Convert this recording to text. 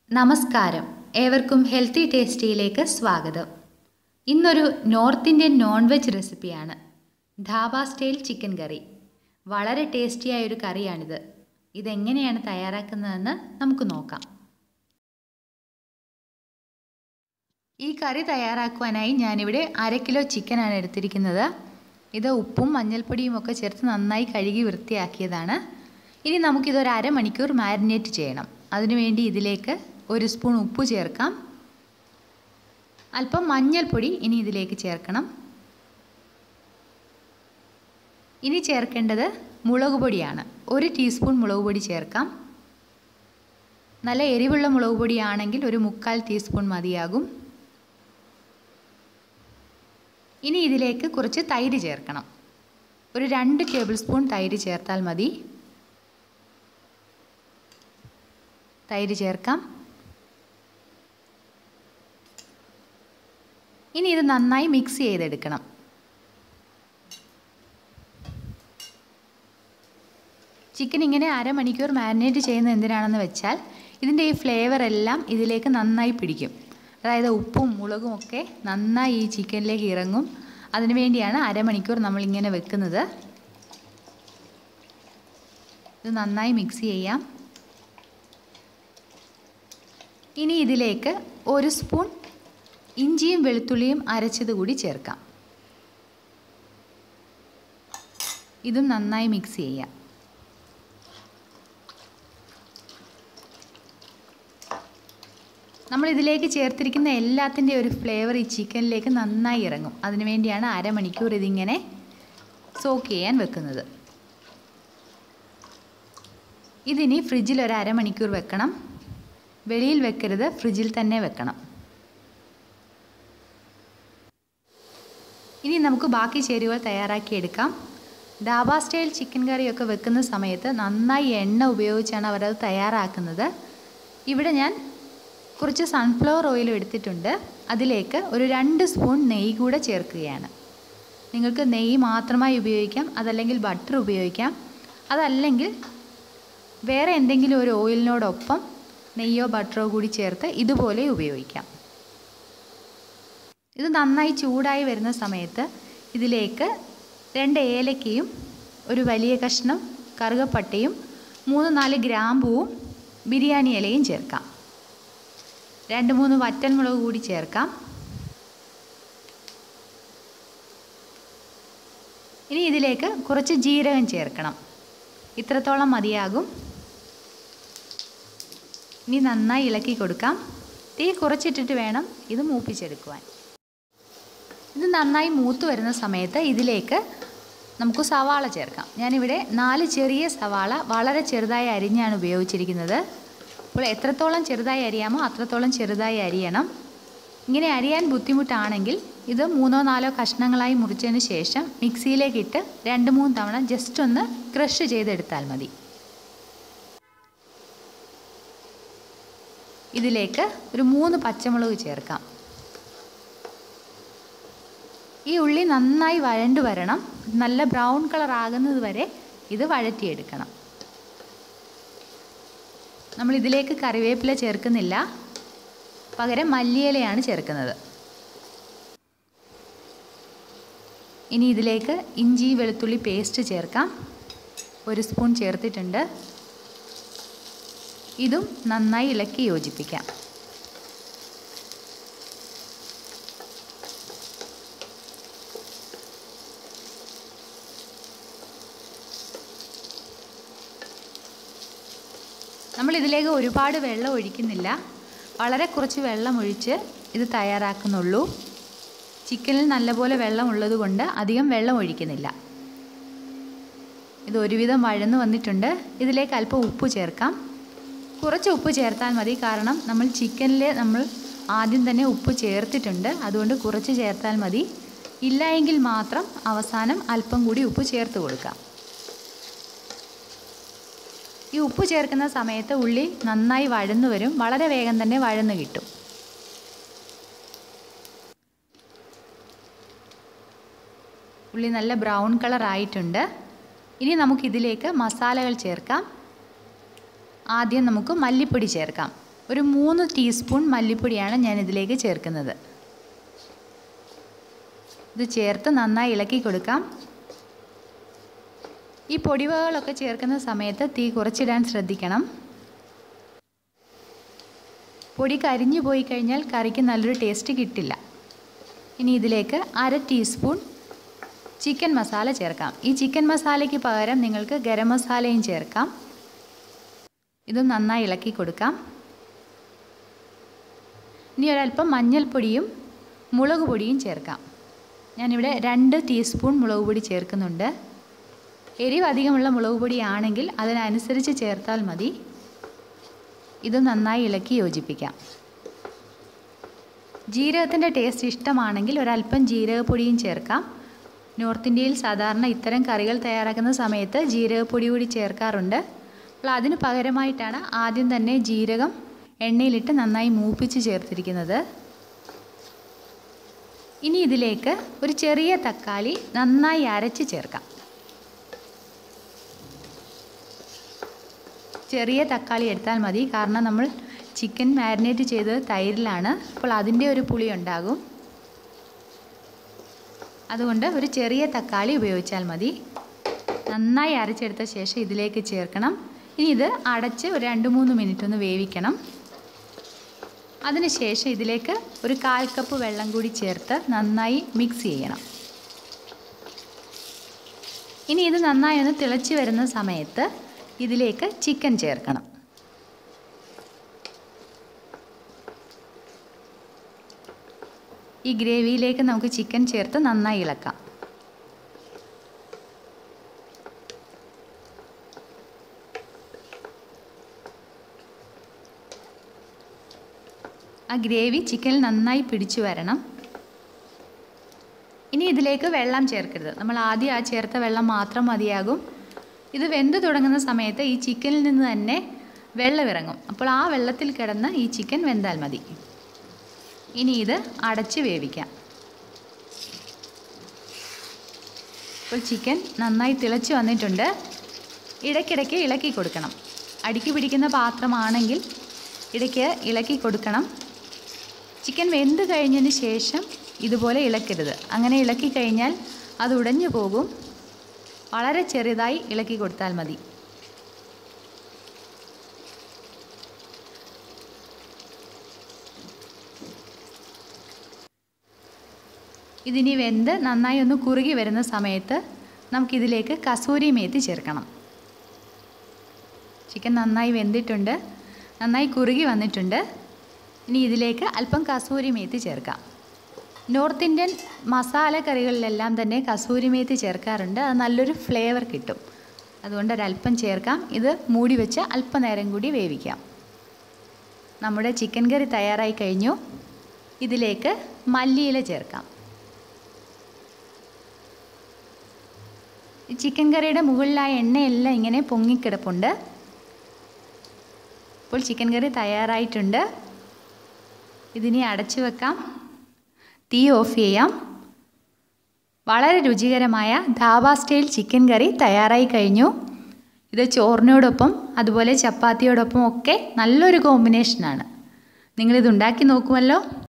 നമസ്കാരം ഏവർക്കും ഹെൽത്തി ടേസ്റ്റിയിലേക്ക് സ്വാഗതം ഇന്നൊരു നോർത്ത് ഇന്ത്യൻ നോൺ വെജ് റെസിപ്പിയാണ് ധാബ സ്റ്റൈൽ ചിക്കൻ കറി വളരെ ടേസ്റ്റിയായ ഒരു കറിയാണിത് ഇതെങ്ങനെയാണ് തയ്യാറാക്കുന്നതെന്ന് നമുക്ക് നോക്കാം ഈ കറി തയ്യാറാക്കുവാനായി ഞാനിവിടെ അര കിലോ ചിക്കനാണ് എടുത്തിരിക്കുന്നത് ഇത് ഉപ്പും മഞ്ഞൾപ്പൊടിയും ഒക്കെ ചേർത്ത് നന്നായി കഴുകി വൃത്തിയാക്കിയതാണ് ഇനി നമുക്കിതൊരു അരമണിക്കൂർ മാരിനേറ്റ് ചെയ്യണം അതിനുവേണ്ടി ഇതിലേക്ക് ഒരു സ്പൂൺ ഉപ്പ് ചേർക്കാം അല്പം മഞ്ഞൾപ്പൊടി ഇനി ഇതിലേക്ക് ചേർക്കണം ഇനി ചേർക്കേണ്ടത് മുളക് പൊടിയാണ് ഒരു ടീസ്പൂൺ മുളക് പൊടി ചേർക്കാം നല്ല എരിവുള്ള മുളക് പൊടിയാണെങ്കിൽ ഒരു മുക്കാൽ ടീസ്പൂൺ മതിയാകും ഇനി ഇതിലേക്ക് കുറച്ച് തൈര് ചേർക്കണം ഒരു രണ്ട് ടേബിൾ സ്പൂൺ തൈര് ചേർത്താൽ മതി തൈര് ചേർക്കാം ഇനി ഇത് നന്നായി മിക്സ് ചെയ്തെടുക്കണം ചിക്കൻ ഇങ്ങനെ അരമണിക്കൂർ മാരിനേറ്റ് ചെയ്യുന്നത് എന്തിനാണെന്ന് വെച്ചാൽ ഇതിൻ്റെ ഈ ഫ്ലേവർ എല്ലാം ഇതിലേക്ക് നന്നായി പിടിക്കും അതായത് ഉപ്പും മുളകും ഒക്കെ നന്നായി ഈ ചിക്കനിലേക്ക് ഇറങ്ങും അതിനുവേണ്ടിയാണ് അരമണിക്കൂർ നമ്മളിങ്ങനെ വെക്കുന്നത് ഇത് നന്നായി മിക്സ് ചെയ്യാം ഇനി ഇതിലേക്ക് ഒരു സ്പൂൺ ഇഞ്ചിയും വെളുത്തുള്ളിയും അരച്ചത് കൂടി ചേർക്കാം ഇതും നന്നായി മിക്സ് ചെയ്യാം നമ്മൾ ഇതിലേക്ക് ചേർത്തിരിക്കുന്ന എല്ലാത്തിൻ്റെ ഒരു ഫ്ലേവർ ഈ ചിക്കനിലേക്ക് നന്നായി ഇറങ്ങും അതിനുവേണ്ടിയാണ് അരമണിക്കൂർ ഇതിങ്ങനെ സോക്ക് ചെയ്യാൻ വെക്കുന്നത് ഇതിനി ഫ്രിഡ്ജിൽ ഒരു അരമണിക്കൂർ വെക്കണം വെളിയിൽ വെക്കരുത് ഫ്രിഡ്ജിൽ തന്നെ വെക്കണം ഇനി നമുക്ക് ബാക്കി ചേരുവകൾ തയ്യാറാക്കിയെടുക്കാം ഡാബ സ്റ്റൈൽ ചിക്കൻ കറിയൊക്കെ വെക്കുന്ന സമയത്ത് നന്നായി എണ്ണ ഉപയോഗിച്ചാണ് അവരത് തയ്യാറാക്കുന്നത് ഇവിടെ ഞാൻ കുറച്ച് സൺഫ്ലവർ ഓയിൽ എടുത്തിട്ടുണ്ട് അതിലേക്ക് ഒരു രണ്ട് സ്പൂൺ നെയ്യ് കൂടെ ചേർക്കുകയാണ് നിങ്ങൾക്ക് നെയ്യ് മാത്രമായി ഉപയോഗിക്കാം അതല്ലെങ്കിൽ ബട്ടർ ഉപയോഗിക്കാം അതല്ലെങ്കിൽ വേറെ എന്തെങ്കിലും ഒരു ഓയിലിനോടൊപ്പം നെയ്യോ ബട്ടറോ കൂടി ചേർത്ത് ഇതുപോലെ ഉപയോഗിക്കാം ഇത് നന്നായി ചൂടായി വരുന്ന സമയത്ത് ഇതിലേക്ക് രണ്ട് ഏലക്കയും ഒരു വലിയ കഷ്ണം കറുകപ്പട്ടയും മൂന്ന് നാല് ഗ്രാമ്പുവും ബിരിയാണി ഇലയും ചേർക്കാം രണ്ട് മൂന്ന് വറ്റൻമുളക് കൂടി ചേർക്കാം ഇനി ഇതിലേക്ക് കുറച്ച് ജീരകം ചേർക്കണം ഇത്രത്തോളം മതിയാകും ഇനി നന്നായി ഇളക്കി കൊടുക്കാം തീ കുറച്ചിട്ടിട്ട് വേണം ഇത് മൂപ്പിച്ചെടുക്കുവാൻ ഇത് നന്നായി മൂത്ത് വരുന്ന സമയത്ത് ഇതിലേക്ക് നമുക്ക് സവാള ചേർക്കാം ഞാനിവിടെ നാല് ചെറിയ സവാള വളരെ ചെറുതായി അരിഞ്ഞാണ് ഉപയോഗിച്ചിരിക്കുന്നത് അപ്പോൾ എത്രത്തോളം ചെറുതായി അരിയാമോ അത്രത്തോളം ചെറുതായി അരിയണം ഇങ്ങനെ അരിയാൻ ബുദ്ധിമുട്ടാണെങ്കിൽ ഇത് മൂന്നോ നാലോ കഷ്ണങ്ങളായി മുറിച്ചതിന് ശേഷം മിക്സിയിലേക്കിട്ട് രണ്ട് മൂന്ന് തവണ ജസ്റ്റ് ഒന്ന് ക്രഷ് ചെയ്തെടുത്താൽ മതി ഇതിലേക്ക് ഒരു മൂന്ന് പച്ചമുളക് ചേർക്കാം ഈ ഉള്ളി നന്നായി വഴണ്ടു വരണം നല്ല ബ്രൗൺ കളർ ആകുന്നത് വരെ ഇത് വഴറ്റിയെടുക്കണം നമ്മൾ ഇതിലേക്ക് കറിവേപ്പില ചേർക്കുന്നില്ല പകരം മല്ലിയിലയാണ് ചേർക്കുന്നത് ഇനി ഇതിലേക്ക് ഇഞ്ചി വെളുത്തുള്ളി പേസ്റ്റ് ചേർക്കാം ഒരു സ്പൂൺ ചേർത്തിട്ടുണ്ട് ഇതും നന്നായി ഇളക്കി യോജിപ്പിക്കാം നമ്മൾ ഇതിലേക്ക് ഒരുപാട് വെള്ളം ഒഴിക്കുന്നില്ല വളരെ കുറച്ച് വെള്ളം ഒഴിച്ച് ഇത് തയ്യാറാക്കുന്നുള്ളൂ ചിക്കനിൽ നല്ലപോലെ വെള്ളം ഉള്ളത് കൊണ്ട് അധികം വെള്ളം ഒഴിക്കുന്നില്ല ഇത് ഒരുവിധം വഴന്നു വന്നിട്ടുണ്ട് ഇതിലേക്ക് അല്പം ഉപ്പ് ചേർക്കാം കുറച്ച് ഉപ്പ് ചേർത്താൽ മതി കാരണം നമ്മൾ ചിക്കനിൽ നമ്മൾ ആദ്യം തന്നെ ഉപ്പ് ചേർത്തിട്ടുണ്ട് അതുകൊണ്ട് കുറച്ച് ചേർത്താൽ മതി ഇല്ല എങ്കിൽ മാത്രം അവസാനം അല്പം കൂടി ഉപ്പ് ചേർത്ത് കൊടുക്കാം ഈ ഉപ്പ് ചേർക്കുന്ന സമയത്ത് ഉള്ളി നന്നായി വഴന്നു വരും വളരെ വേഗം തന്നെ വഴന്നു കിട്ടും ഉള്ളി നല്ല ബ്രൗൺ കളർ ആയിട്ടുണ്ട് ഇനി നമുക്കിതിലേക്ക് മസാലകൾ ചേർക്കാം ആദ്യം നമുക്ക് മല്ലിപ്പൊടി ചേർക്കാം ഒരു മൂന്ന് ടീസ്പൂൺ മല്ലിപ്പൊടിയാണ് ഞാൻ ഇതിലേക്ക് ചേർക്കുന്നത് ഇത് ചേർത്ത് നന്നായി ഇളക്കി കൊടുക്കാം ഈ പൊടിവകകളൊക്കെ ചേർക്കുന്ന സമയത്ത് തീ കുറച്ചിടാൻ ശ്രദ്ധിക്കണം പൊടി കരിഞ്ഞു പോയി കഴിഞ്ഞാൽ കറിക്ക് നല്ലൊരു ടേസ്റ്റ് കിട്ടില്ല ഇനി ഇതിലേക്ക് അര ടീസ്പൂൺ ചിക്കൻ മസാല ചേർക്കാം ഈ ചിക്കൻ മസാലയ്ക്ക് പകരം നിങ്ങൾക്ക് ഗരം മസാലയും ചേർക്കാം ഇതും നന്നായി ഇളക്കി കൊടുക്കാം ഇനി ഒരല്പം മഞ്ഞൾപ്പൊടിയും മുളക് പൊടിയും ചേർക്കാം ഞാനിവിടെ രണ്ട് ടീസ്പൂൺ മുളക് പൊടി ചേർക്കുന്നുണ്ട് എരിവ് അധികമുള്ള മുളക് പൊടിയാണെങ്കിൽ അതിനനുസരിച്ച് ചേർത്താൽ മതി ഇത് നന്നായി ഇളക്കി യോജിപ്പിക്കാം ജീരകത്തിൻ്റെ ടേസ്റ്റ് ഇഷ്ടമാണെങ്കിൽ ഒരല്പം ജീരകപ്പൊടിയും ചേർക്കാം നോർത്ത് ഇന്ത്യയിൽ സാധാരണ ഇത്തരം കറികൾ തയ്യാറാക്കുന്ന സമയത്ത് ജീരകപ്പൊടി കൂടി ചേർക്കാറുണ്ട് അപ്പോൾ അതിന് പകരമായിട്ടാണ് ആദ്യം തന്നെ ജീരകം എണ്ണയിലിട്ട് നന്നായി മൂപ്പിച്ച് ചേർത്തിരിക്കുന്നത് ഇനി ഇതിലേക്ക് ഒരു ചെറിയ തക്കാളി നന്നായി അരച്ച് ചേർക്കാം ചെറിയ തക്കാളി എടുത്താൽ മതി കാരണം നമ്മൾ ചിക്കൻ മാരിനേറ്റ് ചെയ്തത് തൈരിലാണ് അപ്പോൾ അതിൻ്റെ ഒരു പുളി ഉണ്ടാകും അതുകൊണ്ട് ഒരു ചെറിയ തക്കാളി ഉപയോഗിച്ചാൽ മതി നന്നായി അരച്ചെടുത്ത ശേഷം ഇതിലേക്ക് ചേർക്കണം ഇനി ഇത് അടച്ച് ഒരു രണ്ട് മൂന്ന് മിനിറ്റ് ഒന്ന് വേവിക്കണം അതിനുശേഷം ഇതിലേക്ക് ഒരു കാൽ കപ്പ് വെള്ളം കൂടി ചേർത്ത് നന്നായി മിക്സ് ചെയ്യണം ഇനി ഇത് നന്നായി ഒന്ന് തിളച്ച് വരുന്ന സമയത്ത് ഇതിലേക്ക് ചിക്കൻ ചേർക്കണം ഈ ഗ്രേവിയിലേക്ക് നമുക്ക് ചിക്കൻ ചേർത്ത് നന്നായി ഇളക്കാം ആ ഗ്രേവി ചിക്കനിൽ നന്നായി പിടിച്ചു വരണം ഇനി ഇതിലേക്ക് വെള്ളം ചേർക്കരുത് നമ്മൾ ആദ്യം ആ ചേർത്ത വെള്ളം മാത്രം മതിയാകും ഇത് വെന്ത് തുടങ്ങുന്ന സമയത്ത് ഈ ചിക്കനിൽ നിന്ന് തന്നെ വെള്ളം ഇറങ്ങും അപ്പോൾ ആ വെള്ളത്തിൽ കിടന്ന് ഈ ചിക്കൻ വെന്താൽ മതി ഇനി ഇത് അടച്ച് വേവിക്കാം ഇപ്പോൾ ചിക്കൻ നന്നായി തിളച്ച് വന്നിട്ടുണ്ട് ഇടയ്ക്കിടയ്ക്ക് ഇളക്കി കൊടുക്കണം അടുക്കി പിടിക്കുന്ന പാത്രമാണെങ്കിൽ ഇടയ്ക്ക് ഇളക്കി കൊടുക്കണം ചിക്കൻ വെന്ത് കഴിഞ്ഞതിന് ശേഷം ഇതുപോലെ ഇളക്കരുത് അങ്ങനെ ഇളക്കി കഴിഞ്ഞാൽ അത് ഉടഞ്ഞു പോകും വളരെ ചെറുതായി ഇളക്കി കൊടുത്താൽ മതി ഇതിനി വെന്ത് നന്നായി ഒന്ന് കുറുകി വരുന്ന സമയത്ത് നമുക്കിതിലേക്ക് കസൂരി മേത്തി ചേർക്കണം ചിക്കൻ നന്നായി വെന്തിട്ടുണ്ട് നന്നായി കുറുകി വന്നിട്ടുണ്ട് ഇനി ഇതിലേക്ക് അല്പം കസൂരി മേത്തി ചേർക്കാം നോർത്ത് ഇന്ത്യൻ മസാല കറികളിലെല്ലാം തന്നെ കസൂരി മേത്തി ചേർക്കാറുണ്ട് അത് നല്ലൊരു ഫ്ലേവർ കിട്ടും അതുകൊണ്ട് ഒരല്പം ചേർക്കാം ഇത് മൂടി വെച്ച് അല്പനേരം കൂടി വേവിക്കാം നമ്മുടെ ചിക്കൻ കറി തയ്യാറായി കഴിഞ്ഞു ഇതിലേക്ക് മല്ലിയില ചേർക്കാം ചിക്കൻ കറിയുടെ മുകളിലായ എണ്ണയെല്ലാം ഇങ്ങനെ പൊങ്ങിക്കിടപ്പുണ്ട് ഇപ്പോൾ ചിക്കൻ കറി തയ്യാറായിട്ടുണ്ട് ഇതിനെ അടച്ചു വെക്കാം തീ ഓഫ് ചെയ്യാം വളരെ രുചികരമായ ധാബ സ്റ്റൈൽ ചിക്കൻ കറി തയ്യാറായി കഴിഞ്ഞു ഇത് ചോറിനോടൊപ്പം അതുപോലെ ചപ്പാത്തിയോടൊപ്പം ഒക്കെ നല്ലൊരു കോമ്പിനേഷനാണ് നിങ്ങളിത് ഉണ്ടാക്കി നോക്കുമല്ലോ